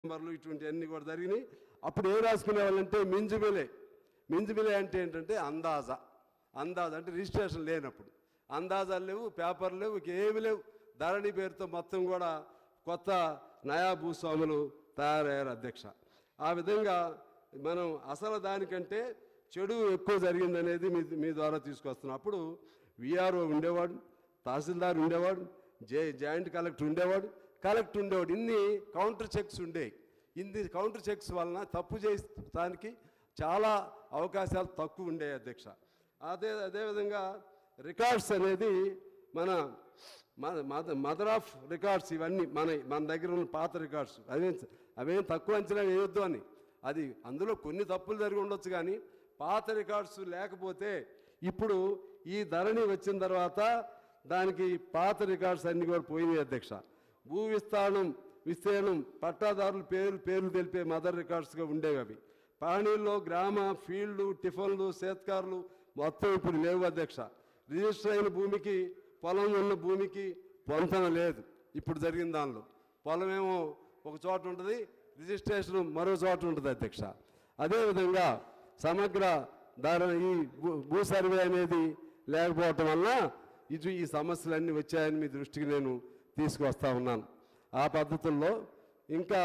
నెంబర్లు ఇటువంటివన్నీ కూడా జరిగినాయి అప్పుడు ఏం రాసుకునే వాళ్ళంటే మింజుమిలే మింజుమిలే అంటే ఏంటంటే అందాజా అందాజా అంటే రిజిస్ట్రేషన్ లేనప్పుడు అందాజాలు లేవు పేపర్లు లేవు ఏమి లేవు ధరణి పేరుతో మొత్తం కూడా కొత్త నయా భూస్వాములు తయారయ్యారు అధ్యక్ష ఆ విధంగా మనం అసలు దానికంటే చెడు ఎక్కువ జరిగిందనేది మీ మీ ద్వారా తీసుకొస్తున్నాం అప్పుడు విఆర్ఓ ఉండేవాడు తహసీల్దార్ ఉండేవాడు జే జాయింట్ కలెక్టర్ ఉండేవాడు కలెక్టర్ ఉండేవాడు ఇన్ని కౌంటర్ చెక్స్ ఉండేవి ఇన్ని కౌంటర్ చెక్స్ వలన తప్పు చేయడానికి చాలా అవకాశాలు తక్కువ ఉండేవి అధ్యక్ష అదే అదేవిధంగా రికార్డ్స్ అనేది మన మన- మద మదర్ ఆఫ్ రికార్డ్స్ ఇవన్నీ మన మన దగ్గర ఉన్న పాత రికార్డ్స్ అవేం అవేం తక్కువ అంచనా వేయొద్దు అని అది అందులో కొన్ని తప్పులు జరిగి ఉండొచ్చు కానీ పాత రికార్డ్స్ లేకపోతే ఇప్పుడు ఈ ధరణి వచ్చిన తర్వాత దానికి పాత రికార్డ్స్ అన్ని కూడా పోయినాయి అధ్యక్ష భూ విస్తారణం విస్తీర్ణం పట్టాదారుల పేర్లు పేర్లు తెలిపే మదర్ రికార్డ్స్గా ఉండేవి అవి పాణీల్లో గ్రామ ఫీల్డ్ టిఫన్లు సేత్కారులు మొత్తం ఇప్పుడు లేవు అధ్యక్ష రిజిస్టర్ అయిన భూమికి పొలం ఉన్న భూమికి పొంతన లేదు ఇప్పుడు జరిగిన దానిలో పొలం ఏమో ఒక చోట ఉంటుంది రిజిస్ట్రేషన్ మరో చోట ఉంటుంది అధ్యక్ష అదేవిధంగా సమగ్ర ధర ఈ భూ భూ సర్వే అనేది లేకపోవటం వల్ల ఇది ఈ సమస్యలన్నీ వచ్చాయని మీ దృష్టికి నేను తీసుకొస్తా ఉన్నాను ఆ పద్ధతుల్లో ఇంకా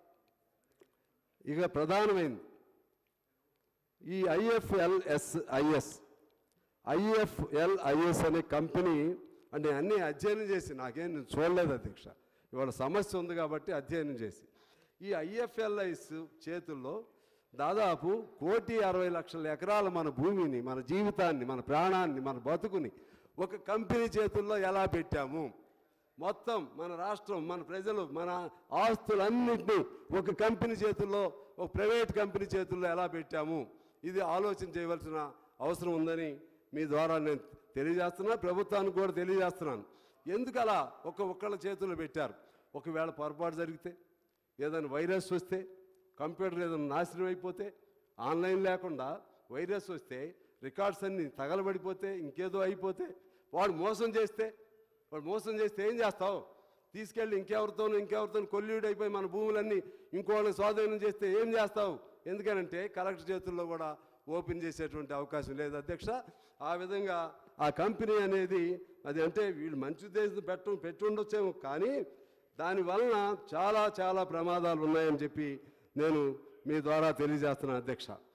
ఇక ప్రధానమైంది ఈ ఐఎఫ్ఎల్ఎస్ఐఎస్ ఐఎఫ్ఎల్ఐఎస్ అనే కంపెనీ అంటే అన్నీ అధ్యయనం చేసి నాకేం నేను చూడలేదు అధ్యక్ష ఇవాళ సమస్య ఉంది కాబట్టి అధ్యయనం చేసి ఈ ఐఎఫ్ఎల్ఐస్ చేతుల్లో దాదాపు కోటి అరవై లక్షల ఎకరాల మన భూమిని మన జీవితాన్ని మన ప్రాణాన్ని మన బతుకుని ఒక కంపెనీ చేతుల్లో ఎలా పెట్టాము మొత్తం మన రాష్ట్రం మన ప్రజలు మన ఆస్తులన్నింటినీ ఒక కంపెనీ చేతుల్లో ఒక ప్రైవేట్ కంపెనీ చేతుల్లో ఎలా పెట్టాము ఇది ఆలోచన చేయవలసిన అవసరం ఉందని మీ ద్వారా నేను తెలియజేస్తున్నా ప్రభుత్వానికి కూడా తెలియజేస్తున్నాను ఎందుకు అలా ఒక ఒక్కళ్ళ చేతుల్లో పెట్టారు ఒకవేళ పొరపాటు జరిగితే ఏదైనా వైరస్ వస్తే కంప్యూటర్ ఏదైనా నాశనం అయిపోతే ఆన్లైన్ లేకుండా వైరస్ వస్తే రికార్డ్స్ అన్నీ తగలబడిపోతే ఇంకేదో అయిపోతే వాడు మోసం చేస్తే వాడు మోసం చేస్తే ఏం చేస్తావు తీసుకెళ్ళి ఇంకెవరితోనూ ఇంకెవరితోనూ కొల్లీడు అయిపోయి మన భూములన్నీ ఇంకోళ్ళని స్వాధీనం చేస్తే ఏం చేస్తావు ఎందుకనంటే కలెక్టర్ చేతుల్లో కూడా ఓపెన్ చేసేటువంటి అవకాశం లేదు అధ్యక్ష ఆ విధంగా ఆ కంపెనీ అనేది అది అంటే వీళ్ళు మంచి ఉద్దేశం పెట్ట పెట్టి ఉండొచ్చేమో కానీ దానివలన చాలా చాలా ప్రమాదాలు ఉన్నాయని చెప్పి నేను మీ ద్వారా తెలియజేస్తున్నాను అధ్యక్ష